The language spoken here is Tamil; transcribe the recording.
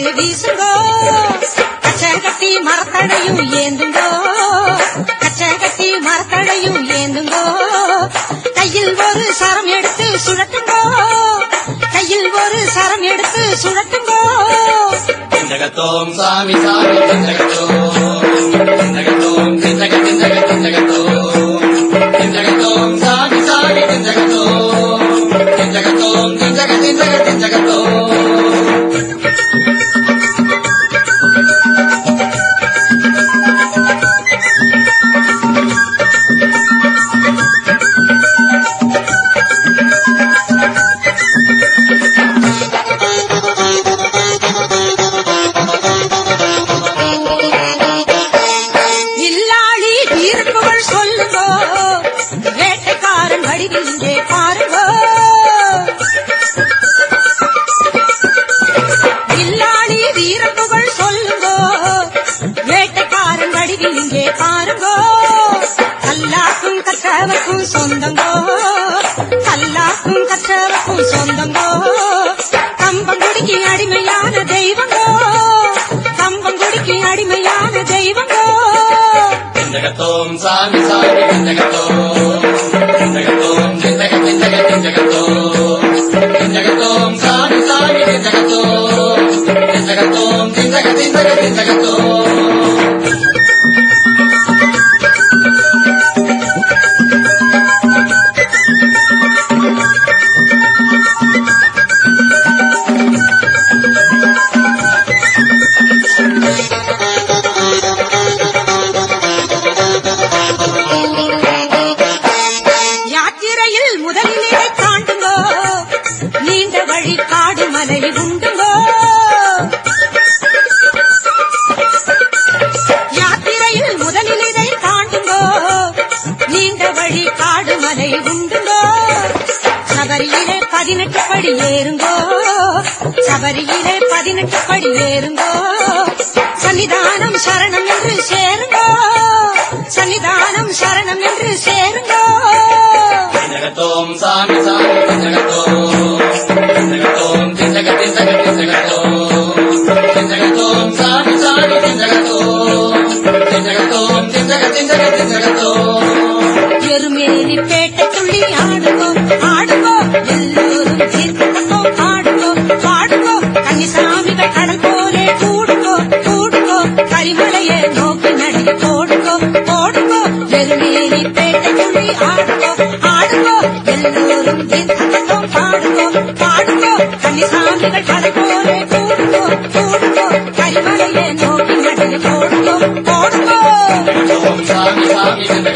வீசுங்கோ கச்சை கட்டி மரத்தடையும் ஏந்துங்கோ கச்சை கட்டி மரத்தடையும் ஏந்துங்கோ கையில் ஒரு சரம் எடுத்து சுழட்டுங்கோ கையில் ஒரு சரம் எடுத்து சுழட்டுங்கோ திண்டகத்தோம் சாமி சாமி திண்டகத்தோம் திண்டகத்தோம் திண்டக திண்டக திண்டகத்தோம் திண்டகத்தோம் சாமி சாமி திண்டகத்தோம் திண்டகத்தோம் திண்டக திண்டக திண்டகத்தோம் இல்லாளி தீர்ப்புகள் சொல்லுங்கோ வேட்டைக்காரன் வடிவில் இங்கே பாருங்கோ இல்லாளி தீர்ப்புகள் சொல்லுங்கோ வேட்டைக்காரன் வடிவில் இங்கே பாருங்கோ கல்லாக்கும் கற்றவர்க்கும் சொந்தங்கோ கல்லாக்கும் கற்றவர்க்கும் சொந்தங்கோ கம்பங்குடிக்கு அடிமையான தெய்வங்கோ கம்பங்குடிக்கு அடிமையான தெய்வங்கோ திண்டகத்தோம் சாமி சாமி திண்டகத்தோம் திண்டகத்தோம் திண்டக திண்டக திண்டகத்தோம் திண்டகத்தோம் சாமி சாமி திண்டகத்தோம் திண்டகத்தோம் திண்டக திண்டக திண்டகத்தோம் யாத்திரையில் முதலிலே தாண்டுங்கோ நீண்ட வழி காடு மலை உண்டுங்கோ யாத்திரையில் முதலிலே தாண்டுங்கோ நீண்ட வழி காடு மலை உண்டுங்கோ சபரியிலே பதினெட்டு படி ஏறுங்கோ சபரியிலே பதினெட்டு படி ஏறுங்கோ சன்னிதானம் சரணம் என்று சேருங்கோ சன்னிதானம் சரணம் என்று சேருங்கோ திண்டகத்தோம் சாமி சாமி திண்டகத்தோம் திண்டகத்தோம் திண்டக திண்டக திண்டகத்தோம் திண்டகத்தோம் சாமி சாமி திண்டகத்தோம் திண்டகத்தோம் திண்டக திண்டக திண்டகத்தோம் எருமேலி பேட்டை துள்ளி ஆடுவோம் ஆடுவோம் எல்லோரும் தீர்த்தம் பாடுவோம் பாடுவோம் கன்னிசாமிகள் கடல் போலே கூடுங்கோ கூடுங்கோ கரிமலையை நோக்கி நடைய போடுங்கோ போடுங்கோ எருமேலி பேட்டை துள்ளி ஆடுவோம் ஆடுவோம் எல்லோரும் தீர்த்தம் பாடுவோம் பாடுவோம் கன்னிசாமிகள் கடல் போலே கூடுங்கோ கூடுங்கோ கரிமலையை நோக்கி நடைய போடுங்கோ போடுங்கோ திண்டகத்தோம் சாமி சாமி திண்டகத்தோம்